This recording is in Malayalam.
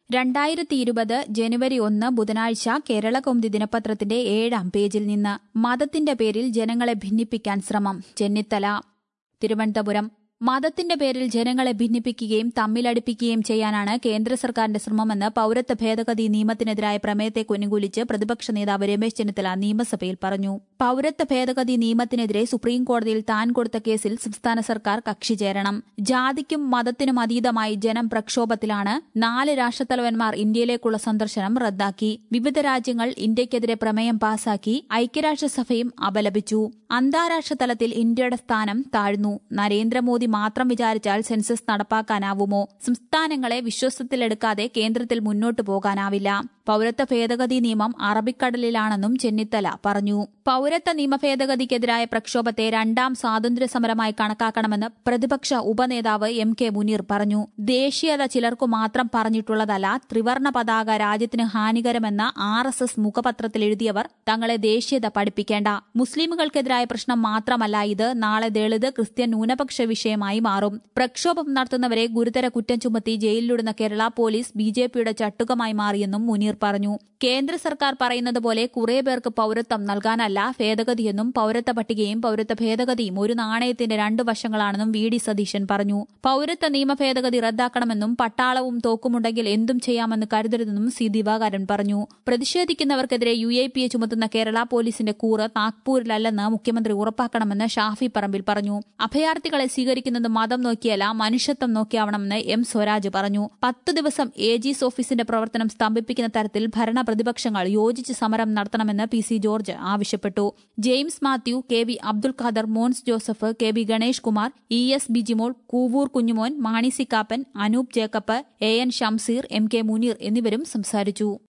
രണ്ടായിരത്തി ഇരുപത് ജനുവരി ഒന്ന് ബുധനാഴ്ച കേരളകൗമുദി ദിനപത്രത്തിന്റെ ഏഴാം പേജിൽ നിന്ന് മതത്തിന്റെ പേരിൽ ജനങ്ങളെ ഭിന്നിപ്പിക്കാൻ ശ്രമം ചെന്നിത്തല തിരുവനന്തപുരം മതത്തിന്റെ പേരിൽ ജനങ്ങളെ ഭിന്നിപ്പിക്കുകയും തമ്മിലടിപ്പിക്കുകയും ചെയ്യാനാണ് കേന്ദ്ര സർക്കാരിന്റെ ശ്രമമെന്ന് പൌരത്വ ഭേദഗതി നിയമത്തിനെതിരായ പ്രമേയത്തെ അനുകൂലിച്ച് പ്രതിപക്ഷ നേതാവ് രമേശ് ചെന്നിത്തല നിയമസഭയിൽ പറഞ്ഞു പൌരത്വ ഭേദഗതി നിയമത്തിനെതിരെ സുപ്രീംകോടതിയിൽ താൻ കൊടുത്ത കേസിൽ സംസ്ഥാന സർക്കാർ കക്ഷി ചേരണം ജാതിക്കും മതത്തിനും അതീതമായി ജനം പ്രക്ഷോഭത്തിലാണ് നാല് രാഷ്ട്രത്തലവന്മാർ ഇന്ത്യയിലേക്കുള്ള സന്ദർശനം റദ്ദാക്കി വിവിധ രാജ്യങ്ങൾ ഇന്ത്യയ്ക്കെതിരെ പ്രമേയം പാസാക്കി ഐക്യരാഷ്ട്രസഭയും അപലപിച്ചു അന്താരാഷ്ട്ര തലത്തിൽ ഇന്ത്യയുടെ സ്ഥാനം താഴ്ന്നു നരേന്ദ്രമോദി മാത്രം വിചാരിച്ചാൽ സെൻസസ് നടപ്പാക്കാനാവുമോ സംസ്ഥാനങ്ങളെ വിശ്വാസത്തിലെടുക്കാതെ കേന്ദ്രത്തിൽ മുന്നോട്ടു പോകാനാവില്ല പൌരത്വ ഭേദഗതി നിയമം അറബിക്കടലിലാണെന്നും ചെന്നിത്തല പറഞ്ഞു പൌരത്വ നിയമ ഭേദഗതിക്കെതിരായ പ്രക്ഷോഭത്തെ രണ്ടാം സ്വാതന്ത്ര്യ സമരമായി കണക്കാക്കണമെന്ന് പ്രതിപക്ഷ ഉപനേതാവ് എം കെ മുനീർ പറഞ്ഞു ദേശീയത ചിലർക്കു മാത്രം പറഞ്ഞിട്ടുള്ളതല്ല ത്രിവർണ പതാക രാജ്യത്തിന് ഹാനികരമെന്ന ആർ എസ് എസ് മുഖപത്രത്തിൽ എഴുതിയവർ തങ്ങളെ ദേശീയത പഠിപ്പിക്കേണ്ട മുസ്ലിമുകൾക്കെതിരായ പ്രശ്നം മാത്രമല്ല ഇത് നാളെ ദളിത് ക്രിസ്ത്യൻ ന്യൂനപക്ഷ വിഷയമായി മാറും പ്രക്ഷോഭം നടത്തുന്നവരെ ഗുരുതര കുറ്റം ചുമത്തി ജയിലിലിടുന്ന കേരള പോലീസ് ബി ജെ പിയുടെ ചട്ടുകമായി മാറിയെന്നും മുനീർ പറഞ്ഞു കേന്ദ്ര സർക്കാർ പറയുന്നത് പോലെ കുറെ പേർക്ക് പൌരത്വം നൽകാനല്ല ഭേദഗതിയെന്നും പൌരത്വ പട്ടികയും പൌരത്വ ഭേദഗതിയും ഒരു നാണയത്തിന്റെ രണ്ടു വശങ്ങളാണെന്നും വി ഡി സതീശൻ പറഞ്ഞു പൌരത്വ നിയമ ഭേദഗതി റദ്ദാക്കണമെന്നും പട്ടാളവും തോക്കുമുണ്ടെങ്കിൽ എന്തും ചെയ്യാമെന്ന് കരുതരുതെന്നും സി ദിവാകരൻ പറഞ്ഞു പ്രതിഷേധിക്കുന്നവർക്കെതിരെ യു എ പി എ ചുമത്തുന്ന കേരള പോലീസിന്റെ കൂറ് നാഗ്പൂരിലല്ലെന്ന് മുഖ്യമന്ത്രി ഉറപ്പാക്കണമെന്ന് ഷാഫി പറമ്പിൽ പറഞ്ഞു അഭയാർത്ഥികളെ സ്വീകരിക്കുന്നത് മതം നോക്കിയല്ല മനുഷ്യത്വം നോക്കിയാവണമെന്ന് എം സ്വരാജ് പറഞ്ഞു പത്ത് ദിവസം എ ജിസ് ഓഫീസിന്റെ പ്രവർത്തനം സ്തംഭിപ്പിക്കുന്ന തരത്തിൽ ഭരണ പ്രതിപക്ഷങ്ങൾ യോജിച്ച് സമരം നടത്തണമെന്ന് പി സി ജോർജ് ആവശ്യപ്പെട്ടു James Mathew K V Abdul Khader Mons Joseph K V Ganesh Kumar E S Bijimol Kovoor Kunjumon Mani C Kappan Anoop Jacob A N Shamseer M K Muneer എന്നിവരും സംസാരിച്ചു